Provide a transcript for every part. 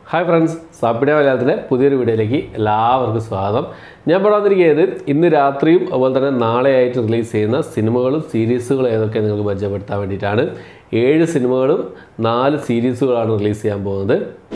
hi friends സാപ്പിട മലയാളത്തിലെ പുതിയൊരു വീഡിയോയിലേക്ക് എല്ലാവർക്കും സ്വാഗതം ഞാൻ പറയാൻ വന്നിരിക്കുന്നത് ഇന്ന് രാത്രിയും അതുപോലെ തന്നെ നാളെയായിട്ട് റിലീസ് ചെയ്യുന്ന സിനിമകളും സീരീസുകളും ഏതൊക്കെ നിങ്ങൾക്ക് പരിചയപ്പെടുത്താൻ വേണ്ടിയിട്ടാണ് ഏഴ് സിനിമകളും നാല് സീരീസുകളാണ് റിലീസ് ചെയ്യാൻ പോകുന്നത്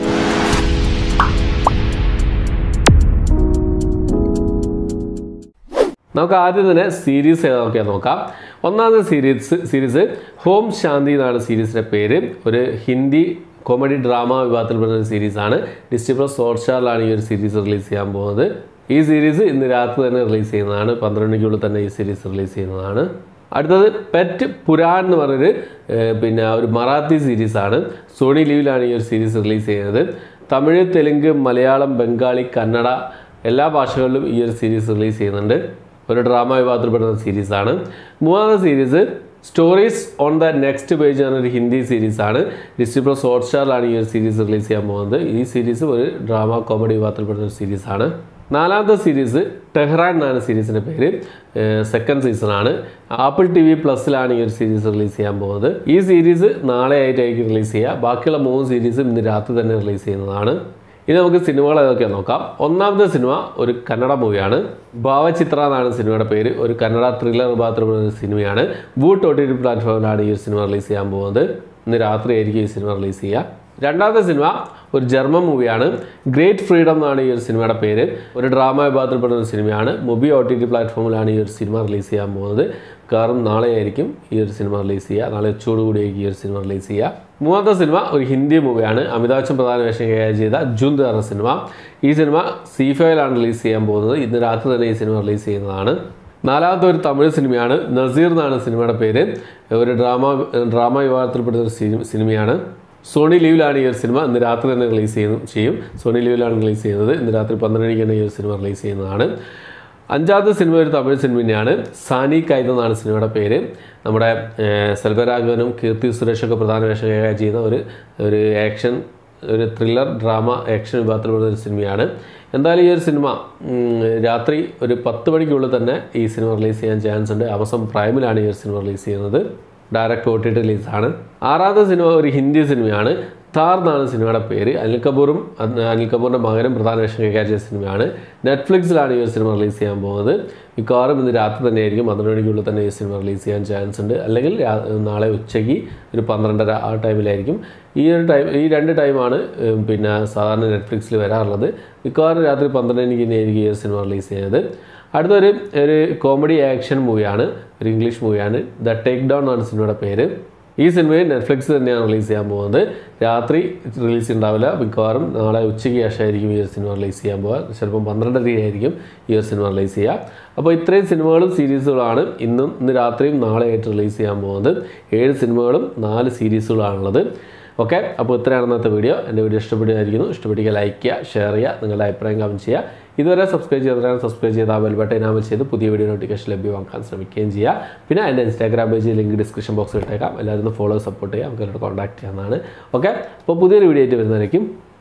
നമുക്ക് ആദ്യം തന്നെ സീരീസ് ഏതൊക്കെയാണെന്ന് നോക്കാം ഒന്നാമത്തെ സീരീസ് സീരീസ് ഹോം ശാന്തി എന്നാണ് സീരീസിൻ്റെ പേര് ഒരു ഹിന്ദി കോമഡി ഡ്രാമ വിഭാഗത്തിൽപ്പെടുന്ന ഒരു സീരീസാണ് ഡിസ്റ്റി പ്ലസ് ഹോട്ട്സ്റ്റാറിലാണ് ഈ ഒരു സീരീസ് റിലീസ് ചെയ്യാൻ പോകുന്നത് ഈ സീരീസ് ഇന്ന് രാത്രി തന്നെ റിലീസ് ചെയ്യുന്നതാണ് പന്ത്രണ്ട് മണിക്കുള്ളിൽ തന്നെ ഈ സീരീസ് റിലീസ് ചെയ്യുന്നതാണ് അടുത്തത് പെറ്റ് പുരാൺ എന്ന് പറഞ്ഞൊരു ഏഹ്, പിന്നെ ഒരു മറാത്തി സീരീസാണ് സോണി ലീവിലാണ് ഈ ഒരു സീരീസ് റിലീസ് ചെയ്യുന്നത് തമിഴ് തെലുങ്ക് മലയാളം ബംഗാളി കന്നഡ എല്ലാ ഭാഷകളിലും ഈ ഒരു സീരീസ് റിലീസ് ചെയ്യുന്നുണ്ട് ഒരു ഡ്രാമ വിഭാഗത്തിൽപ്പെടുന്ന സീരീസാണ് മൂന്നാമത്തെ series stories on the next page എന്നൊരു ഹിന്ദി സീരീസാണ് ഡിസ്റ്റി പ്ലസ് ഹോട്ട്സ്റ്റാറിലാണ് ഈ ഒരു സീരീസ് റിലീസ് ചെയ്യാൻ പോകുന്നത് ഈ സീരീസ് ഒരു ഡ്രാമ കോമഡി വിഭാഗത്തിൽപ്പെടുന്ന ഒരു സീരീസാണ് നാലാമത്തെ സീരീസ് ടെഹ്റാൻ എന്നാണ് സീരീസിൻ്റെ പേര് സെക്കൻഡ് സീസണാണ് ആപ്പിൾ ടി വി പ്ലസിലാണ് ഈ ഒരു സീരീസ് റിലീസ് ചെയ്യാൻ പോകുന്നത് ഈ സീരീസ് നാളെ ആയിട്ടായിരിക്കും റിലീസ് ചെയ്യുക ബാക്കിയുള്ള മൂന്ന് സീരീസും ഇന്ന് രാത്രി തന്നെ റിലീസ് ചെയ്യുന്നതാണ് ഇനി നമുക്ക് സിനിമകൾ ഏതൊക്കെ നോക്കാം ഒന്നാമത്തെ സിനിമ ഒരു കന്നഡ മൂവിയാണ് ഭാവചിത്ര എന്നാണ് സിനിമയുടെ പേര് ഒരു കന്നഡ ത്രില്ലർ വിഭാഗത്തിൽപ്പെടുന്ന ഒരു സിനിമയാണ് വൂട്ട് ഒ ടി ടി പ്ലാറ്റ്ഫോമിലാണ് ഈ ഒരു സിനിമ റിലീസ് ചെയ്യാൻ പോകുന്നത് ഇന്ന് രാത്രി ആയിരിക്കും ഈ സിനിമ റിലീസ് ചെയ്യുക രണ്ടാമത്തെ സിനിമ ഒരു ജർമ്മൻ മൂവിയാണ് ഗ്രേറ്റ് ഫ്രീഡം എന്നാണ് ഈ ഒരു സിനിമയുടെ പേര് ഒരു ഡ്രാമ വിഭാഗത്തിൽപ്പെടുന്ന ഒരു സിനിമയാണ് മൊബി ഒ ടി ടി പ്ലാറ്റ്ഫോമിലാണ് ഈ ഒരു സിനിമ റിലീസ് ചെയ്യാൻ പോകുന്നത് കാരണം നാളെ ആയിരിക്കും ഈ ഒരു സിനിമ റിലീസ് ചെയ്യുക നാളെ ഉച്ചയോടുകൂടിയായിരിക്കും ഈ ഒരു സിനിമ റിലീസ് ചെയ്യുക മൂന്നാമത്തെ സിനിമ ഒരു ഹിന്ദി മൂവിയാണ് അമിതാഭ് ബച്ചൻ പ്രധാന വേഷം കൈകാര്യം ചെയ്ത ജുന്ത് എന്ന സിനിമ ഈ സിനിമ സി ഫൈവിലാണ് റിലീസ് ചെയ്യാൻ പോകുന്നത് ഇന്ന് രാത്രി തന്നെ ഈ സിനിമ റിലീസ് ചെയ്യുന്നതാണ് നാലാമത്തെ ഒരു തമിഴ് സിനിമയാണ് നസീർ എന്നാണ് സിനിമയുടെ പേര് ഒരു ഡ്രാമ ഡ്രാമ വിഭാഗത്തിൽപ്പെടുന്ന ഒരു സിനി- സിനിമയാണ് സോണി ലീവിലാണ് ഈ ഒരു സിനിമ ഇന്ന് രാത്രി തന്നെ റിലീസ് ചെയ്യുന്നു ചെയ്യും സോണി ലീവിലാണ് റിലീസ് ചെയ്യുന്നത് ഇന്ന് രാത്രി പന്ത്രണ്ട് മണിക്ക് തന്നെ ഈ ഒരു സിനിമ റിലീസ് ചെയ്യുന്നതാണ് അഞ്ചാമത്തെ സിനിമ ഒരു തമിഴ് സിനിമ തന്നെയാണ് സാനി കൈത എന്നാണ് സിനിമയുടെ പേര് നമ്മുടെ ഏഹ്, സെൽവരാഘവനും കീർത്തി സുരേഷൊക്കെ പ്രധാന വേഷം കൈകാര്യം ചെയ്യുന്ന ഒരു ഒരു ആക്ഷൻ ഒരു ത്രില്ലർ ഡ്രാമ ആക്ഷൻ വിഭാഗത്തിൽപ്പെടുന്ന ഒരു സിനിമയാണ് എന്തായാലും ഈ ഒരു സിനിമ ഉം, രാത്രി ഒരു പത്ത് മണിക്കുള്ളിൽ തന്നെ ഈ സിനിമ റിലീസ് ചെയ്യാൻ ചാൻസ് ഉണ്ട് ആമസോൺ പ്രൈമിലാണ് ഈ ഒരു സിനിമ റിലീസ് ചെയ്യുന്നത് ഡയറക്റ്റ് ഒ ടി ടി റിലീസാണ് ആറാമത്തെ സിനിമ ഒരു ഹിന്ദി സിനിമയാണ് താർ എന്നാണ് സിനിമയുടെ പേര് അനിൽ കപൂറും അത് അനിൽ കപൂറിൻ്റെ മകനും പ്രധാന വേഷം കൈകാര്യം ചെയ്ത സിനിമയാണ് നെറ്റ്ഫ്ലിക്സിലാണ് ഈ ഒരു സിനിമ റിലീസ് ചെയ്യാൻ പോകുന്നത് മിക്കവാറും ഇന്ന് രാത്രി തന്നെ ആയിരിക്കും പന്ത്രണ്ട് മണിക്കുള്ളിൽ തന്നെ ഈ സിനിമ റിലീസ് ചെയ്യാൻ ചാൻസ് ഉണ്ട് അല്ലെങ്കിൽ രാ- നാളെ ഉച്ചയ്ക്ക് ഒരു പന്ത്രണ്ടര ആ ടൈമിലായിരിക്കും ഈ ഒരു ടൈം ഈ രണ്ട് ടൈമാണ് ഉം, പിന്നെ സാധാരണ നെറ്റ്ഫ്ലിക്സിൽ വരാറുള്ളത് മിക്കവാറും രാത്രി പന്ത്രണ്ട് മണിക്ക് തന്നെയായിരിക്കും ഈ ഒരു സിനിമ റിലീസ് ചെയ്യുന്നത് അടുത്തൊരു ഒരു കോമഡി ആക്ഷൻ മൂവിയാണ് ഒരു ഇംഗ്ലീഷ് മൂവിയാണ് ദ ടേക്ക് ഡൗൺ എന്നാണ് സിനിമയുടെ പേര് ഈ സിനിമയും നെറ്റ്ഫ്ലിക്സ് തന്നെയാണ് റിലീസ് ചെയ്യാൻ പോകുന്നത് രാത്രി റിലീസ് ഉണ്ടാവില്ല മിക്കവാറും നാളെ ഉച്ചയ്ക്ക് ശേഷമായിരിക്കും ഈ ഒരു സിനിമ റിലീസ് ചെയ്യാൻ പോകുക ചിലപ്പം പന്ത്രണ്ടര ആയിരിക്കും ഈ ഒരു സിനിമ റിലീസ് ചെയ്യുക അപ്പോൾ ഇത്രയും സിനിമകളും സീരീസുകളാണ് ഇന്നും ഇന്ന് രാത്രിയും നാളെയായിട്ട് റിലീസ് ചെയ്യാൻ പോകുന്നത് ഏഴ് സിനിമകളും നാല് സീരീസുകളാണുള്ളത് ഓക്കെ അപ്പോൾ ഇത്രയാണ് ഇന്നത്തെ വീഡിയോ എൻ്റെ വീഡിയോ ഇഷ്ടപ്പെടുകയായിരിക്കുന്നു ഇഷ്ടപ്പെടുക ലൈക്ക് ചെയ്യുക ഷെയർ ചെയ്യുക നിങ്ങളുടെ അഭിപ്രായം കമൻറ്റ് ചെയ്യുക ഇതുവരെ സബ്സ്ക്രൈബ് ചെയ്തവരാണ് സബ്സ്ക്രൈബ് ചെയ്ത ആ ബെൽ ബട്ടൺ ഇനാമൽ ചെയ്ത് പുതിയ വീഡിയോ നോട്ടിഫിക്കേഷൻ ലഭ്യമാക്കാൻ ശ്രമിക്കുകയും ചെയ്യുക പിന്നെ എൻ്റെ ഇൻസ്റ്റാഗ്രാം പേജ് ലിങ്ക് ഡിസ്ക്രിപ്ഷൻ ബോക്സിൽ ഇട്ടേക്കാം എല്ലാവരും ഫോളോ സപ്പോർട്ട് ചെയ്യുക നമുക്ക് അവരോട് കോൺടാക്ട് ചെയ്യാവുന്നതാണ് ഓക്കെ അപ്പോൾ പുതിയൊരു വീഡിയോ ആയിട്ട് വരുന്നതായിരിക്കും